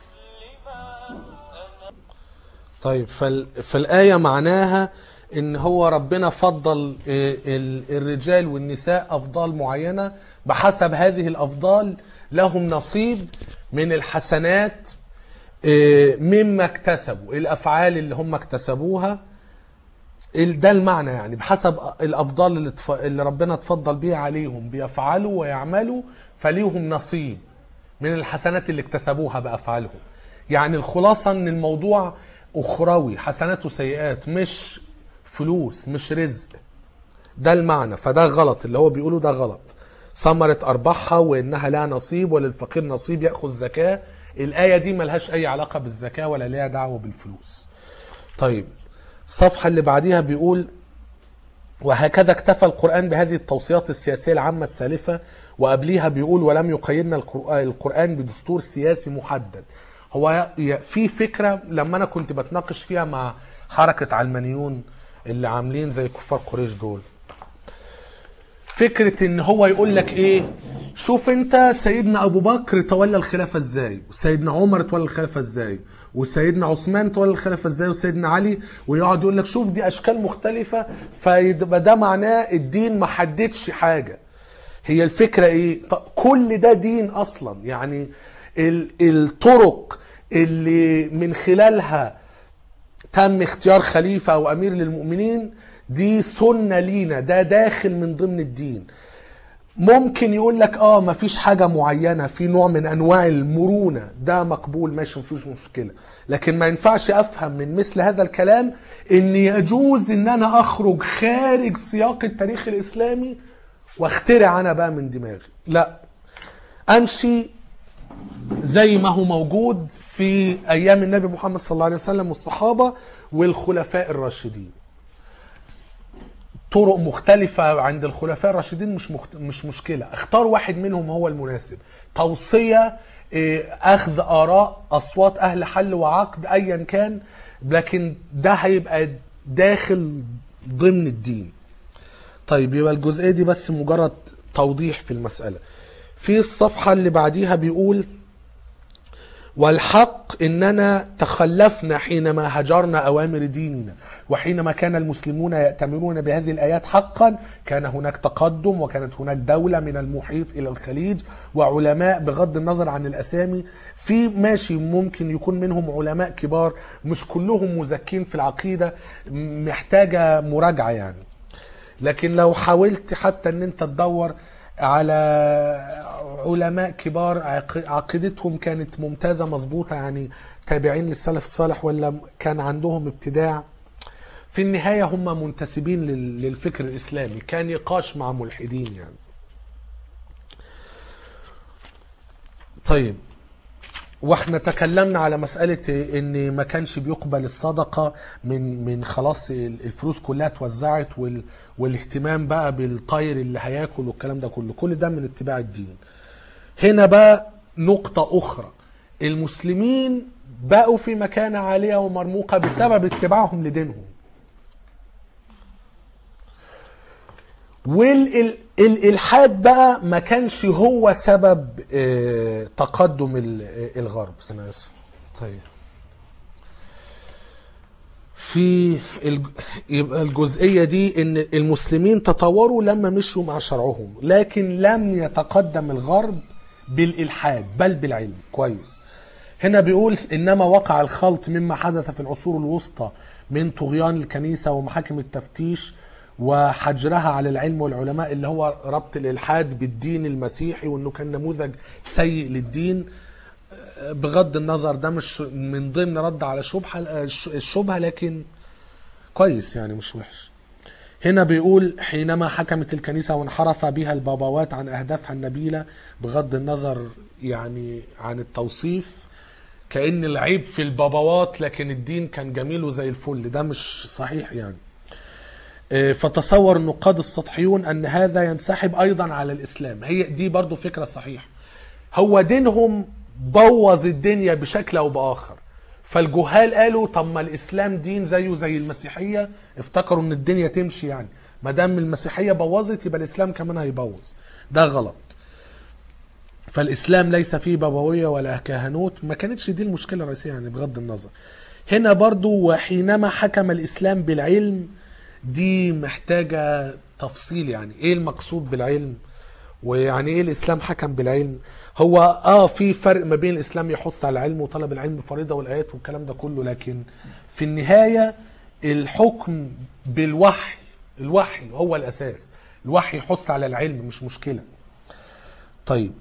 طيب فال... فالآية معناها إن هو ربنا فضل آه، ال- الرجال والنساء أفضال معينة بحسب هذه الأفضال لهم نصيب من الحسنات آه، مما اكتسبوا الأفعال اللي هم اكتسبوها ال- ده المعنى يعني بحسب الأفضال اللي, تف... اللي ربنا تفضل بيها عليهم بيفعلوا ويعملوا فليهم نصيب من الحسنات اللي اكتسبوها بأفعالهم يعني الخلاصة ان الموضوع أخروي حسنات وسيئات مش فلوس مش رزق ده المعنى فده غلط اللي هو بيقوله ده غلط ثمرة أرباحها وإنها لها نصيب وللفقير نصيب يأخذ زكاة الآية دي ملهاش أي علاقة بالزكاة ولا ليها دعوة بالفلوس طيب الصفحة اللي بعديها بيقول وهكذا اكتفى القرآن بهذه التوصيات السياسية العامة السالفة وقبليها بيقول ولم يقيدنا القرآن- القرآن بدستور سياسي محدد هو ي- في فكرة لما أنا كنت بتناقش فيها مع حركة علمانيون اللي عاملين زي كفار قريش دول فكرة ان هو يقول لك ايه شوف انت سيدنا ابو بكر تولى الخلافة ازاي وسيدنا عمر تولى الخلافة ازاي وسيدنا عثمان تولى الخلافة ازاي وسيدنا علي ويقعد يقول لك شوف دي اشكال مختلفة فيبقى ده معناه الدين ما حددش حاجة هي الفكرة ايه طب كل ده دين اصلا يعني ال- الطرق اللي من خلالها تم اختيار خليفة أو أمير للمؤمنين دي سنة لينا ده داخل من ضمن الدين ممكن يقول لك اه مفيش حاجة معينة في نوع من انواع المرونة ده مقبول ماشي مفيش مشكلة لكن ما ينفعش افهم من مثل هذا الكلام ان يجوز ان انا اخرج خارج سياق التاريخ الاسلامي واخترع انا بقى من دماغي لا امشي زي ما هو موجود في ايام النبي محمد صلى الله عليه وسلم والصحابه والخلفاء الراشدين. طرق مختلفة عند الخلفاء الراشدين مش مخت... مش مشكلة، اختار واحد منهم هو المناسب. توصية إيه، اخذ اراء اصوات اهل حل وعقد ايا كان لكن ده هيبقى داخل ضمن الدين. طيب يبقى الجزئية دي بس مجرد توضيح في المسألة. في الصفحة اللي بعديها بيقول والحق اننا تخلفنا حينما هجرنا اوامر ديننا وحينما كان المسلمون ياتمرون بهذه الايات حقا كان هناك تقدم وكانت هناك دوله من المحيط الى الخليج وعلماء بغض النظر عن الاسامي في ماشي ممكن يكون منهم علماء كبار مش كلهم مزكين في العقيده محتاجه مراجعه يعني لكن لو حاولت حتى ان انت تدور على علماء كبار عق- عقيدتهم كانت ممتازة مظبوطة يعني تابعين للسلف الصالح ولا كان عندهم ابتداع في النهاية هم منتسبين لل- للفكر الإسلامي كان نقاش مع ملحدين يعني طيب واحنا تكلمنا على مسألة ان ما كانش بيقبل الصدقة من من خلاص الفلوس كلها اتوزعت وال والاهتمام بقى بالطير اللي هياكل والكلام ده كله كل ده من اتباع الدين هنا بقى نقطة أخرى المسلمين بقوا في مكانة عالية ومرموقة بسبب اتباعهم لدينهم والإلحاد بقى ما كانش هو سبب آه، تقدم ال- آه، الغرب أنا آسف. طيب في الج- يبقى الجزئية دي ان المسلمين تطوروا لما مشوا مع شرعهم لكن لم يتقدم الغرب بالإلحاد بل بالعلم كويس هنا بيقول انما وقع الخلط مما حدث في العصور الوسطى من طغيان الكنيسه ومحاكم التفتيش وحجرها على العلم والعلماء اللي هو ربط الالحاد بالدين المسيحي وانه كان نموذج سيء للدين بغض النظر ده مش من ضمن رد على شبهه الشبهه لكن كويس يعني مش وحش هنا بيقول حينما حكمت الكنيسة وانحرف بها البابوات عن أهدافها النبيلة بغض النظر يعني عن التوصيف كأن العيب في البابوات لكن الدين كان جميل وزي الفل ده مش صحيح يعني آه، فتصور النقاد السطحيون أن هذا ينسحب أيضا على الإسلام هي دي برضو فكرة صحيحة هو دينهم بوظ الدنيا بشكل أو بآخر فالجهال قالوا طب ما الاسلام دين زيه زي المسيحيه افتكروا ان الدنيا تمشي يعني ما دام المسيحيه بوظت يبقى الاسلام كمان هيبوظ ده غلط فالاسلام ليس فيه بابويه ولا كهنوت ما كانتش دي المشكله الرئيسيه يعني بغض النظر هنا برضو وحينما حكم الاسلام بالعلم دي محتاجه تفصيل يعني ايه المقصود بالعلم ويعني ايه الاسلام حكم بالعلم هو اه في فرق ما بين الاسلام يحث على العلم وطلب العلم فريضه والايات والكلام ده كله لكن في النهايه الحكم بالوحي الوحي هو الاساس الوحي يحث على العلم مش مشكله طيب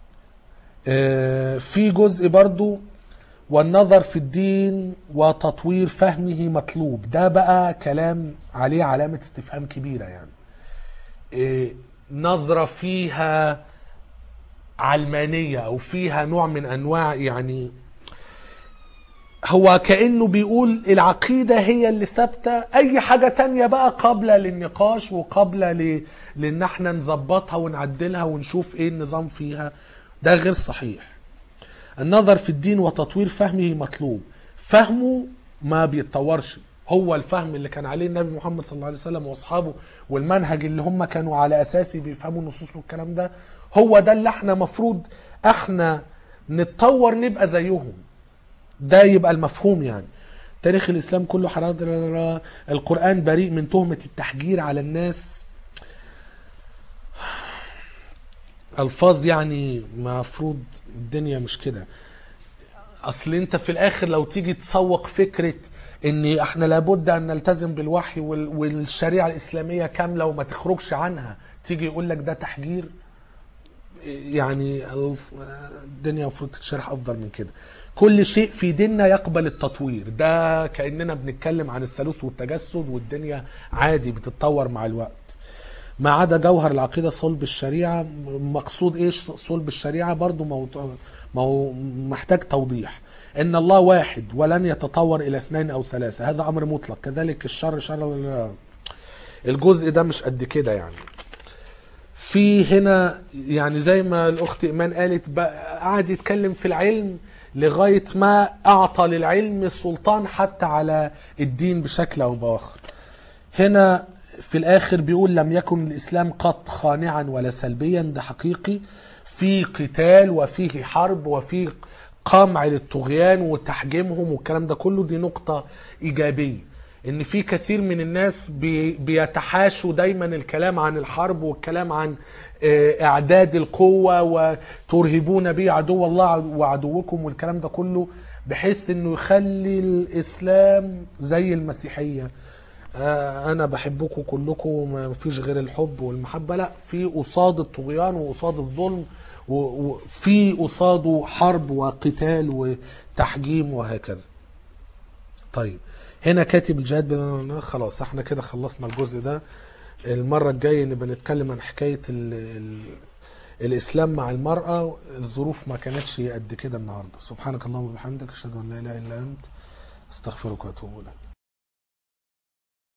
آه في جزء برضو والنظر في الدين وتطوير فهمه مطلوب ده بقى كلام عليه علامه استفهام كبيره يعني آه نظره فيها علمانية أو فيها نوع من أنواع يعني هو كأنه بيقول العقيدة هي اللي ثابتة أي حاجة تانية بقى قابلة للنقاش وقابلة ل... لأن احنا نظبطها ونعدلها ونشوف ايه النظام فيها ده غير صحيح النظر في الدين وتطوير فهمه مطلوب فهمه ما بيتطورش هو الفهم اللي كان عليه النبي محمد صلى الله عليه وسلم واصحابه والمنهج اللي هم كانوا على اساسه بيفهموا النصوص والكلام ده هو ده اللي احنا مفروض احنا نتطور نبقى زيهم ده يبقى المفهوم يعني تاريخ الاسلام كله حرادر القران بريء من تهمه التحجير على الناس الفاظ يعني مفروض الدنيا مش كده اصل انت في الاخر لو تيجي تسوق فكره ان احنا لابد ان نلتزم بالوحي وال- والشريعه الاسلاميه كامله وما تخرجش عنها تيجي يقول لك ده تحجير يعني الف- الدنيا المفروض تتشرح افضل من كده كل شيء في ديننا يقبل التطوير ده كاننا بنتكلم عن الثالوث والتجسد والدنيا عادي بتتطور مع الوقت ما عدا جوهر العقيده صلب الشريعه مقصود ايش صلب الشريعه برضو موضوع مو محتاج توضيح ان الله واحد ولن يتطور الى اثنين او ثلاثه هذا امر مطلق كذلك الشر شر الجزء ده مش قد كده يعني في هنا يعني زي ما الاخت ايمان قالت بقى قعد يتكلم في العلم لغايه ما اعطى للعلم سلطان حتى على الدين بشكل او باخر هنا في الاخر بيقول لم يكن الاسلام قط خانعا ولا سلبيا ده حقيقي في قتال وفيه حرب وفيه قمع للطغيان وتحجيمهم والكلام ده كله دي نقطة إيجابية إن في كثير من الناس بي بيتحاشوا دايما الكلام عن الحرب والكلام عن آه، إعداد القوة وترهبون به عدو الله وعدوكم والكلام ده كله بحيث إنه يخلي الإسلام زي المسيحية آه، انا بحبكم كلكم ما فيش غير الحب والمحبه لا في قصاد الطغيان وقصاد الظلم و- وفي قصاده حرب وقتال وتحجيم وهكذا طيب هنا كاتب الجهاد بين خلاص احنا كده خلصنا الجزء ده المره الجايه نبقى نتكلم عن حكايه ال ال الاسلام مع المراه الظروف ما كانتش قد كده النهارده سبحانك اللهم وبحمدك اشهد ان لا اله الا انت استغفرك واتوب اليك